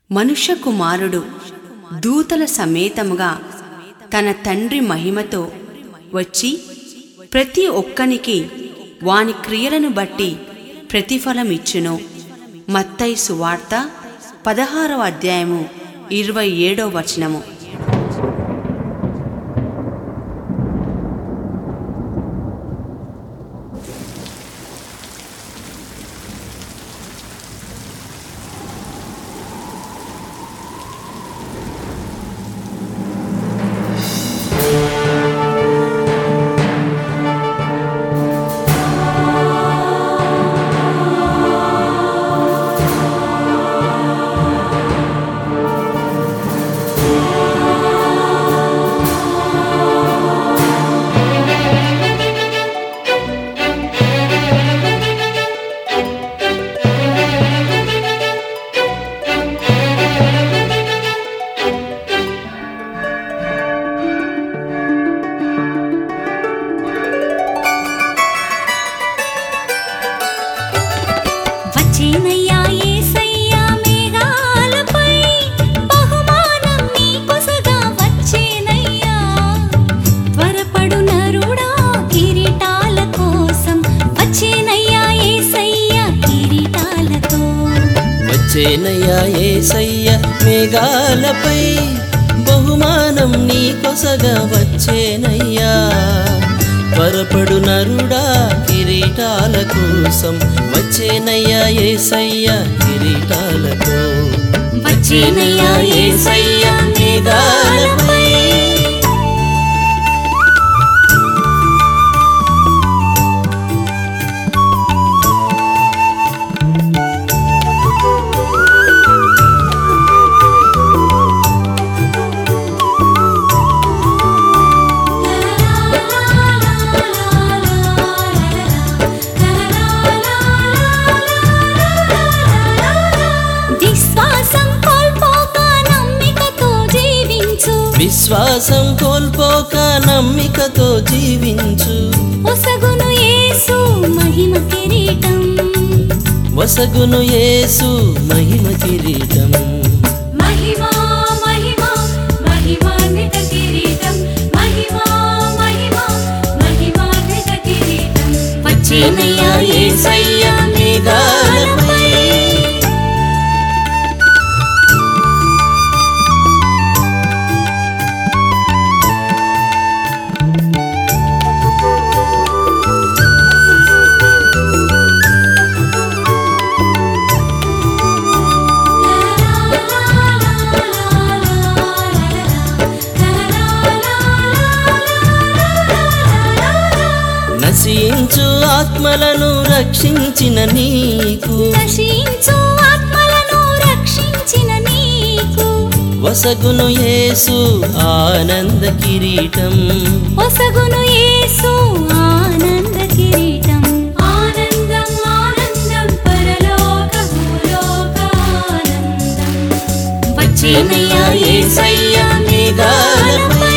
మనుష్య కుమారుడు దూతల సమేతముగా తన తండ్రి మహిమతో వచ్చి ప్రతి ఒక్కనికి వాని క్రియలను బట్టి ప్రతిఫలమిచ్చును మత్తయి సువార్త పదహారవ అధ్యాయము ఇరవై ఏడో వచనము వచ్చేనయ్యా యేసయ్యా మేఘాలపై బహుమానం నీ కొసగా వచ్చేనయ్యా త్వరపడు నరుడా కిరీటాల కోసం వచ్చేనయ్యా యేసయ్యా కిరీటాలతో వచ్చేనయ్యా ఏసయ్య మేఘాలపై బహుమానం నీ కొసగా వచ్చేనయ్యా త్వరపడు నరుడా కిరీటాల కోసం వచ్చేనయ్యా ఏసయ్య కిరీటాలతో వచ్చేనయ్యా యేసయ్యా మేఘాలపై విశ్వాసం కోల్పోక నమ్మికతో జీవించు విశ్వాసం కోల్పోక నమ్మికతో జీవించు ఒసగును యేసు మహిమ కిరీటం వసగును యేసు మహిమ కిరీటం మహిమా మహిమా మహిమాన్విత కిరీటం మహిమా మహిమా మహిమాన్విత కిరీటం వచ్చేనయ్యా యేసయ్యా మేఘాలపై నశించు ఆత్మలను రక్షించిన నీకు నశించు ఆత్మలను రక్షించిన నీకు వసగును యేసు ఆనంద కిరీటం ఒసగును యేసు ఆనంద కిరీటం ఆనందం ఆనందం పరలోక భూలోక ఆనందం వచ్చేనయ్యా యేసయ్యా మేఘాలపై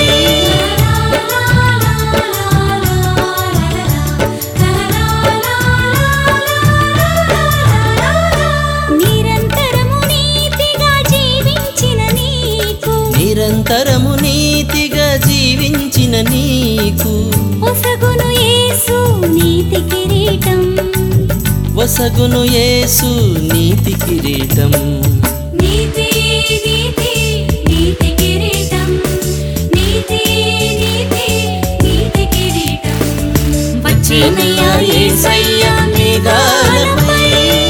నిరంతరము నీతిగా జీవించిన నీకు నిరంతరము నీతిగా జీవించిన నీకు ఒసగును యేసు నీతి కిరీటం వసగును యేసు నీతి కిరీటం నీతి నీతి నీతి కిరీటం నీతి నీతి నీతి కిరీటం వచ్చేనయ్యా యేసయ్యా మేఘాలపై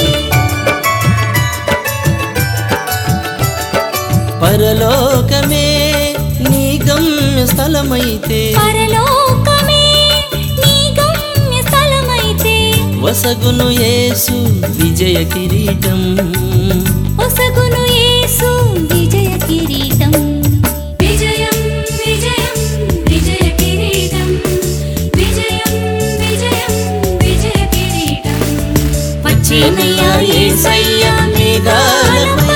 పరలోకమే నీ గమ్య స్థలమైతే పరలోకమే నీ గమ్య స్థలమైతే వసగును యేసు విజయ కిరీటం ఒసగును యేసు విజయ కిరీటం విజయం విజయం విజయ కిరీటం విజయం విజయం విజయ కిరీటం వచ్చేనయ్యా యేసయ్యా మేఘాలపై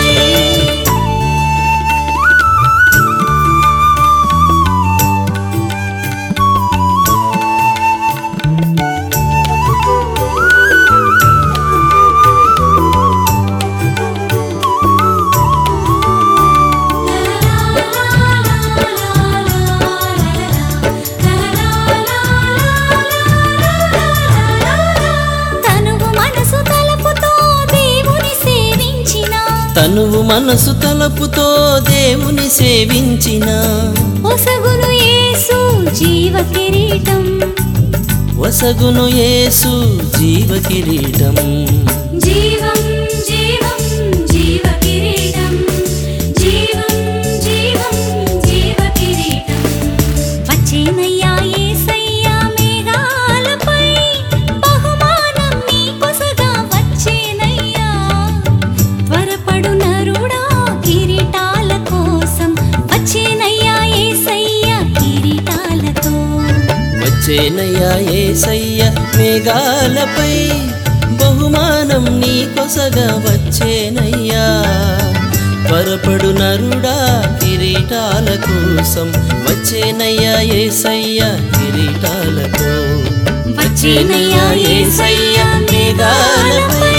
తనువు మనసు తలపుతో దేవుని సేవించిన ఒసగును యేసు జీవ కిరీటం వసగును యేసు జీవ కిరీటం జీవం జీవం జీవ కిరీటం జీవం జీవం జీవ కిరీటం వచ్చేనయ్యా యేసయ్యా మేఘాలపై బహుమానం నీకొసగా వచ్చేనయ్యా త్వరపడు నరుడా కిరీటాల కోసం వచ్చేనయ్యా యేసయ్యా కిరీటాలతో వచ్చేనయ్యా ఏసయ్య మేఘాలపై బహుమానం నీ కొసగా వచ్చేనయ్యా త్వరపడు నరుడా కిరీటాల కోసం వచ్చేనయ్యా ఏసయ్య కిరీటాలతో వచ్చేనయ్యా యేసయ్య మేఘాలపై